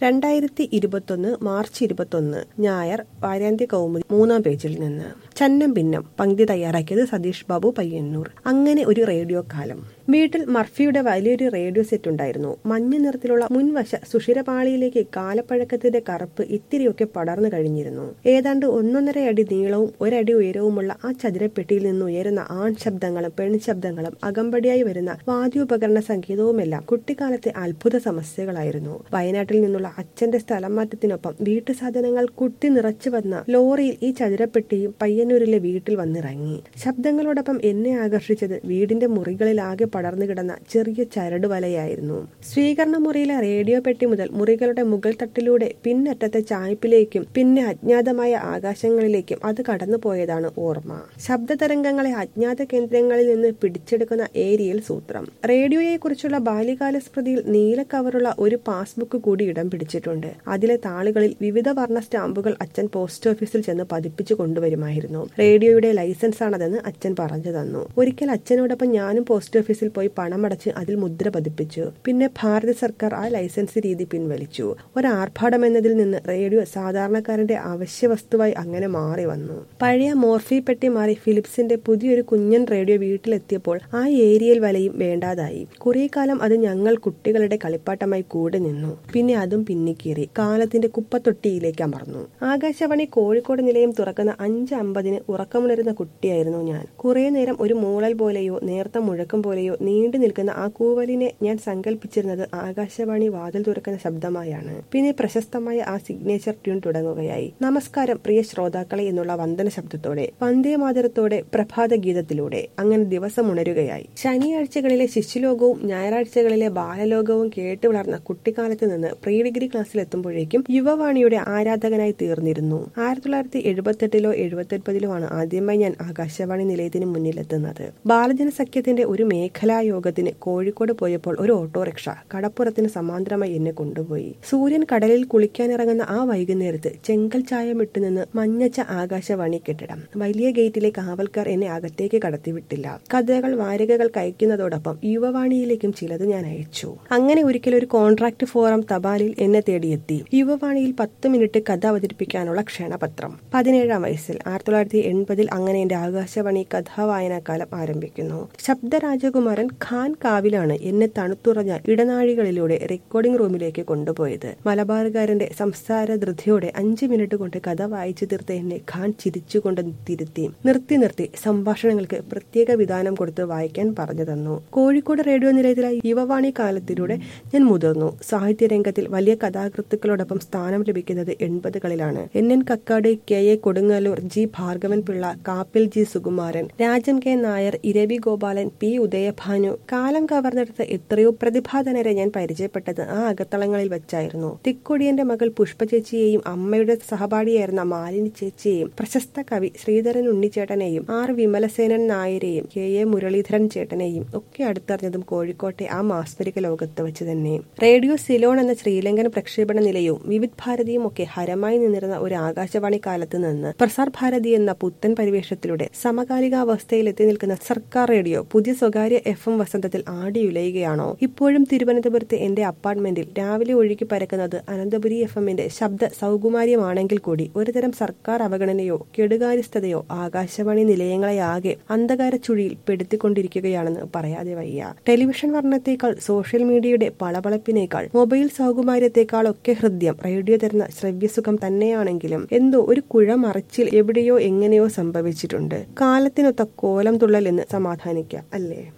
രണ്ടായിരത്തി ഇരുപത്തൊന്ന് മാർച്ച് ഇരുപത്തൊന്ന് ഞായർ വാരാന്ത്യ കൗമുദി മൂന്നാം പേജിൽ നിന്ന് ചന്നം ഭിന്നം പങ്ക്തി തയ്യാറാക്കിയത് സതീഷ് ബാബു പയ്യന്നൂർ അങ്ങനെ ഒരു റേഡിയോ കാലം വീട്ടിൽ മർഫിയുടെ വലിയൊരു റേഡിയോ സെറ്റ് ഉണ്ടായിരുന്നു മഞ്ഞ നിറത്തിലുള്ള മുൻവശ സുഷിരപാളിയിലേക്ക് കാലപ്പഴക്കത്തിന്റെ കറുപ്പ് ഇത്തിരിയൊക്കെ പടർന്നു കഴിഞ്ഞിരുന്നു ഏതാണ്ട് ഒന്നൊന്നര അടി നീളവും ഒരടി ഉയരവുമുള്ള ആ ചതുരപ്പെട്ടിയിൽ നിന്ന് ഉയരുന്ന ആൺ ശബ്ദങ്ങളും പെൺ ശബ്ദങ്ങളും അകമ്പടിയായി വരുന്ന വാദ്യോപകരണ സംഗീതവുമെല്ലാം കുട്ടിക്കാലത്തെ അത്ഭുത സമസ്യകളായിരുന്നു വയനാട്ടിൽ നിന്നുള്ള അച്ഛന്റെ സ്ഥലം മാറ്റത്തിനൊപ്പം വീട്ടു സാധനങ്ങൾ കുത്തി നിറച്ചു വന്ന ലോറിയിൽ ഈ ചതുരപ്പെട്ടിയും പയ്യന്നൂരിലെ വീട്ടിൽ വന്നിറങ്ങി ശബ്ദങ്ങളോടൊപ്പം എന്നെ ആകർഷിച്ചത് വീടിന്റെ മുറികളിലാകെ പടർന്നു കിടന്ന ചെറിയ ചരട് വലയായിരുന്നു സ്വീകരണ മുറിയിലെ റേഡിയോ പെട്ടി മുതൽ മുറികളുടെ മുകൾ തട്ടിലൂടെ പിന്നറ്റത്തെ ചായ്പിലേക്കും പിന്നെ അജ്ഞാതമായ ആകാശങ്ങളിലേക്കും അത് കടന്നുപോയതാണ് ഓർമ്മ ശബ്ദതരംഗങ്ങളെ അജ്ഞാത കേന്ദ്രങ്ങളിൽ നിന്ന് പിടിച്ചെടുക്കുന്ന ഏരിയൽ സൂത്രം റേഡിയോയെക്കുറിച്ചുള്ള ബാല്യകാല സ്മൃതിയിൽ നീല കവറുള്ള ഒരു പാസ്ബുക്ക് കൂടി ഇടം പിടിച്ചിട്ടുണ്ട് അതിലെ താളുകളിൽ വിവിധ വർണ്ണ സ്റ്റാമ്പുകൾ അച്ഛൻ പോസ്റ്റ് ഓഫീസിൽ ചെന്ന് പതിപ്പിച്ചു കൊണ്ടുവരുമായിരുന്നു റേഡിയോയുടെ ലൈസൻസ് ആണതെന്ന് അച്ഛൻ പറഞ്ഞു തന്നു ഒരിക്കൽ അച്ഛനോടൊപ്പം ഞാനും പോസ്റ്റ് ഓഫീസിൽ പോയി പണമടച്ച് അതിൽ മുദ്ര പതിപ്പിച്ചു പിന്നെ ഭാരത സർക്കാർ ആ ലൈസൻസ് രീതി പിൻവലിച്ചു ഒരാർഭാടം എന്നതിൽ നിന്ന് റേഡിയോ സാധാരണക്കാരന്റെ അവശ്യ വസ്തുവായി അങ്ങനെ മാറി വന്നു പഴയ മോർഫി പെട്ടി മാറി ഫിലിപ്സിന്റെ പുതിയൊരു കുഞ്ഞൻ റേഡിയോ വീട്ടിലെത്തിയപ്പോൾ ആ ഏരിയൽ വലയും വേണ്ടാതായി കുറെ കാലം അത് ഞങ്ങൾ കുട്ടികളുടെ കളിപ്പാട്ടമായി കൂടെ നിന്നു പിന്നെ അതും പിന്നിക്കേറി കാലത്തിന്റെ കുപ്പത്തൊട്ടിയിലേക്ക് അമർന്നു ആകാശവാണി കോഴിക്കോട് നിലയം തുറക്കുന്ന അഞ്ച് അമ്പതിന് ഉറക്കമുണരുന്ന കുട്ടിയായിരുന്നു ഞാൻ കുറെ നേരം ഒരു മൂളൽ പോലെയോ നേർത്ത മുഴക്കം പോലെയോ നീണ്ടു നിൽക്കുന്ന ആ കൂവലിനെ ഞാൻ സങ്കല്പിച്ചിരുന്നത് ആകാശവാണി വാതിൽ തുറക്കുന്ന ശബ്ദമായാണ് പിന്നെ പ്രശസ്തമായ ആ സിഗ്നേച്ചർ ട്യൂൺ തുടങ്ങുകയായി നമസ്കാരം പ്രിയ ശ്രോതാക്കളെ എന്നുള്ള വന്ദന ശബ്ദത്തോടെ വന്ദേമാതരത്തോടെ പ്രഭാത ഗീതത്തിലൂടെ അങ്ങനെ ദിവസം ഉണരുകയായി ശനിയാഴ്ചകളിലെ ശിശുലോകവും ഞായറാഴ്ചകളിലെ ബാലലോകവും കേട്ടു വളർന്ന കുട്ടിക്കാലത്ത് നിന്ന് പ്രീ ഡിഗ്രി ക്ലാസ്സിലെത്തുമ്പോഴേക്കും യുവവാണിയുടെ ആരാധകനായി തീർന്നിരുന്നു ആയിരത്തി തൊള്ളായിരത്തി എഴുപത്തെട്ടിലോ എഴുപത്തൊൻപതിലോ ആണ് ആദ്യമായി ഞാൻ ആകാശവാണി നിലയത്തിന് മുന്നിലെത്തുന്നത് ബാലജന സഖ്യത്തിന്റെ ഒരു മേഖലാ യോഗത്തിന് കോഴിക്കോട് പോയപ്പോൾ ഒരു ഓട്ടോറിക്ഷ കടപ്പുറത്തിന് സമാന്തരമായി എന്നെ കൊണ്ടുപോയി സൂര്യൻ കടലിൽ കുളിക്കാനിറങ്ങുന്ന ആ വൈകുന്നേരത്ത് ചെങ്കൽ ചായമിട്ട് നിന്ന് മഞ്ഞച്ച ആകാശവാണി കെട്ടിടം വലിയ ഗേറ്റിലെ കാവൽക്കാർ എന്നെ അകത്തേക്ക് കടത്തിവിട്ടില്ല കഥകൾ വാരികകൾ കയക്കുന്നതോടൊപ്പം യുവവാണിയിലേക്കും ചിലത് ഞാൻ അയച്ചു അങ്ങനെ ഒരിക്കൽ ഒരു കോൺട്രാക്ട് ഫോറം തപാലിൽ എന്നെ തേടിയെത്തി യുവവാണിയിൽ പത്ത് മിനിറ്റ് കഥ അവതരിപ്പിക്കാനുള്ള ക്ഷണപത്രം പതിനേഴാം വയസ്സിൽ ആയിരത്തി തൊള്ളായിരത്തി എൺപതിൽ അങ്ങനെ എന്റെ ആകാശവാണി കഥാവായനാകാലം ആരംഭിക്കുന്നു ശബ്ദ രാജകുമാരൻ ഖാൻ കാവിലാണ് എന്നെ തണുത്തുറഞ്ഞ ഇടനാഴികളിലൂടെ റെക്കോർഡിംഗ് റൂമിലേക്ക് കൊണ്ടുപോയത് മലബാറുകാരന്റെ സംസാര ധൃതിയോടെ അഞ്ചു മിനിറ്റ് കൊണ്ട് കഥ വായിച്ചു തീർത്ത എന്നെ ഖാൻ ചിരിച്ചുകൊണ്ട് തിരുത്തി നിർത്തി നിർത്തി സംഭാഷണങ്ങൾക്ക് പ്രത്യേക വിധാനം കൊടുത്ത് വായിക്കാൻ പറഞ്ഞു തന്നു കോഴിക്കോട് റേഡിയോ നിലയത്തിലായി യുവവാണി കാലത്തിലൂടെ ഞാൻ മുതിർന്നു സാഹിത്യ രംഗത്തിൽ വലിയ കഥാകൃത്തുക്കളോടൊപ്പം സ്ഥാനം ലഭിക്കുന്നത് എൺപതുകളിലാണ് N N Kakkad K A Kodungallur G Bhargavan Pillai Kappil G Sukumaran Rajam K Nair Iravi Gopalan P Udayabhanu കാലം കവർന്നെടുത്ത എത്രയോ പ്രതിഭാധനരെ ഞാൻ പരിചയപ്പെട്ടത് ആ അകത്തളങ്ങളിൽ വെച്ചായിരുന്നു തിക്കൊടിയന്റെ മകൾ പുഷ്പ ചേച്ചിയെയും അമ്മയുടെ സഹപാഠിയായിരുന്ന മാലിനി ചേച്ചിയെയും പ്രശസ്ത കവി ശ്രീധരൻ ഉണ്ണിച്ചേട്ടനെയും ആർ വിമലസേനൻ നായരെയും കെ എ മുരളീധരൻ ചേട്ടനെയും ഒക്കെ അടുത്തറിഞ്ഞതും കോഴിക്കോട്ടെ ആ മാസ്മരിക ലോകത്ത് വെച്ച് തന്നെ റേഡിയോ സിലോൺ എന്ന ശ്രീലങ്കൻ പ്രക്ഷേപണ നിലയവും വിവിധ് ഭാരതിയും ഒക്കെ ഹരമായി നിന്നിരുന്ന ഒരു ആകാശവാണി കാലത്ത് നിന്ന് പ്രസാർ ഭാരതി എന്ന പുത്തൻ പരിവേഷത്തിലൂടെ സമകാലികാവസ്ഥയിൽ എത്തി നിൽക്കുന്ന സർക്കാർ റേഡിയോ പുതിയ സ്വകാര്യ എഫ് എം വസന്തത്തിൽ ആടിയുലയുകയാണോ ഇപ്പോഴും തിരുവനന്തപുരത്തെ എന്റെ അപ്പാർട്ട്മെന്റിൽ രാവിലെ ഒഴുകി പരക്കുന്നത് അനന്തപുരി എഫ് എമ്മിന്റെ ശബ്ദ സൗകുമാര്യമാണെങ്കിൽ കൂടി ഒരുതരം സർക്കാർ അവഗണനയോ കെടുകാര്യസ്ഥതയോ ആകാശവാണി നിലയങ്ങളെയാകെ അന്ധകാര ചുഴിയിൽ പെടുത്തിക്കൊണ്ടിരിക്കുകയാണെന്ന് പറയാതെ വയ്യ ടെലിവിഷൻ വർണ്ണത്തേക്കാൾ സോഷ്യൽ മീഡിയയുടെ പളപളപ്പിനേക്കാൾ മൊബൈൽ സൗകുമാര്യത്തെക്കാളൊക്കെ ഹൃദ്യം റേഡിയോ തരുന്ന ശ്രവ്യസുഖം തന്നെയാണെങ്കിലും എന്തോ ഒരു കുഴ മറിച്ചിൽ എവിടെയോ എങ്ങനെയോ സംഭവിച്ചിട്ടുണ്ട് കാലത്തിനൊത്ത കോലം തുള്ളൽ എന്ന് സമാധാനിക്കാം അല്ലേ